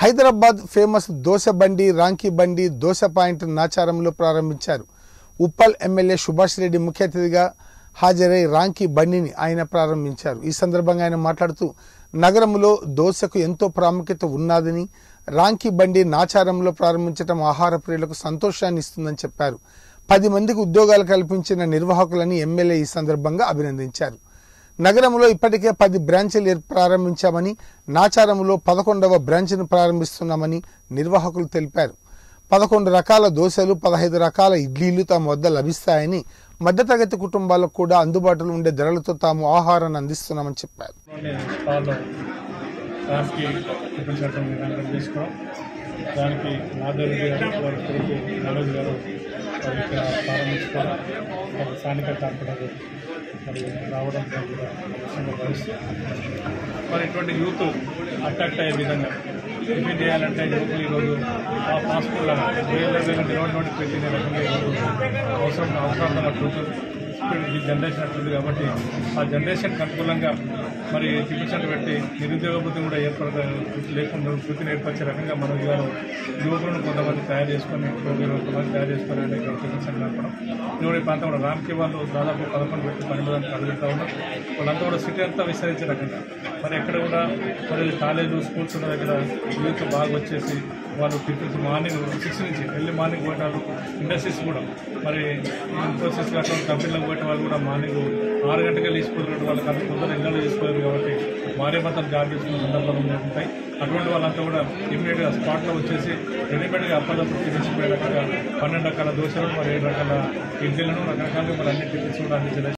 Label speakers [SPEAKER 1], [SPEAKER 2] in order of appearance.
[SPEAKER 1] Hyderabad famous dosa బండి రాంకీ బండి dosa point నాచారంలో ప్రారంభించారు ఉప్పల్ ఎమ్మెల్యే సుభాష్ రెడ్డి ముఖ్య అతిథిగా హాజరై రాంకీ బండిని ఆయన ప్రారంభించారు ఈ సందర్భంగా ఆయన మాట్లాడుతూ నగరంలో దోశకు ఎంతో ప్రాముఖ్యత ఉన్నదని రాంకీ బండి నాచారంలో ప్రారంభించడం ఆహార ప్రియులకు సంతోషాన్ని ఇస్తుందని చెప్పారు పది మందికి ఉద్యోగాలు కల్పించిన నిర్వాహకులని ఎమ్మెల్యే ఈ సందర్భంగా అభినందించారు నగరంలో ఇప్పటికే పది బ్రాంచీలు ఏర్- ప్రారంభించామని నాచారంలో పదకొండవ బ్రాంచ్ను ప్రారంభిస్తున్నామని నిర్వాహకులు తెలిపారు పదకొండు రకాల దోశలు పదహైదు రకాల ఇడ్లీలు తమ వద్ద లభిస్తాయని మధ్యతరగతి కుటుంబాలకు కూడా అందుబాటులో ఉండే ధరలతో తాము ఆహారాన్ని అందిస్తున్నామని చెప్పారు
[SPEAKER 2] లోని స్టాల్లో దానికి టిఫిన్ సెంటర్ నిర్ణయం చేసుకోవడం దానికి మాధవి గారు వారి కొడుకు మనోజ్ గారు వారి ఇక్కడ ప్రారంభించుకోవడం ఒక స్థానిక కార్పొరేటర్ మరి రావడం కూడా అవసరంగా భావిస్తూ మరి ఇటువంటి యూత్ అట్రాక్ట్ అయ్యే విధంగా టిఫిన్ చేయాలంటే యువకులు ఈరోజు ఆ పాస్పోర్ట్ లాగా వేల వేల నిలవటువంటి పెట్టిన రకంగా ఈరోజు అవసరం అవసరం అట్లుంటుంది ఈ జనరేషన్ అట్లుంది కాబట్టి ఆ జనరేషన్కి అనుకూలంగా మరి టిఫిన్ సెంటర్ పెట్టి నిరుద్యోగ వృత్తి కూడా ఏర్పడ లేకుండా వృత్తిని ఏర్పరిచే రకంగా మన గారు యువకులను కొంతమంది తయారు చేసుకొని ఇరవై కొంతమంది తయారు చేసుకొని అంటే ఇక్కడ టిఫిన్ సెంటర్ నడపడం ఇప్పుడు ఈ ప్రాంతంలో రామ్కి వాళ్ళు దాదాపు పదకొండు పెట్టి పన్నెండు దానికి అడుగుతూ ఉన్నారు వాళ్ళంతా కూడా సిటీ అంతా విస్తరించే రకంగా మరి ఎక్కడ కూడా మరి కాలేజీలు స్కూల్స్ ఉన్న దగ్గర యూత్ బాగా వచ్చేసి వాళ్ళు టిఫిన్స్ మార్నింగ్ సిక్స్ నుంచి ఎర్లీ మార్నింగ్ పోయేటాలు ఇండస్ట్రీస్ కూడా మరి ఇన్ఫోసిస్ అటువంటి కంపెనీలకు పోయే వాళ్ళు కూడా మార్నింగ్ ఆరు గంటలకే లేచిపోతున్నట్టు వాళ్ళకి అంత తొందరగా ఇళ్ళలో చేసుకోలేరు కాబట్టి భార్య భర్తలు జాబ్ చేసుకున్న సందర్భాలు ఉంటాయి అటువంటి వాళ్ళంతా కూడా ఇమ్మీడియట్గా స్పాట్లో వచ్చేసి రెడీమేడ్గా అప్పటికప్పుడు టిఫిన్స్ పోయే రకంగా పన్నెండు రకాల దోశలు మరి ఏడు రకాల ఇడ్లీలను రకరకాలుగా మరి అన్ని టిఫిన్స్ కూడా అందించడం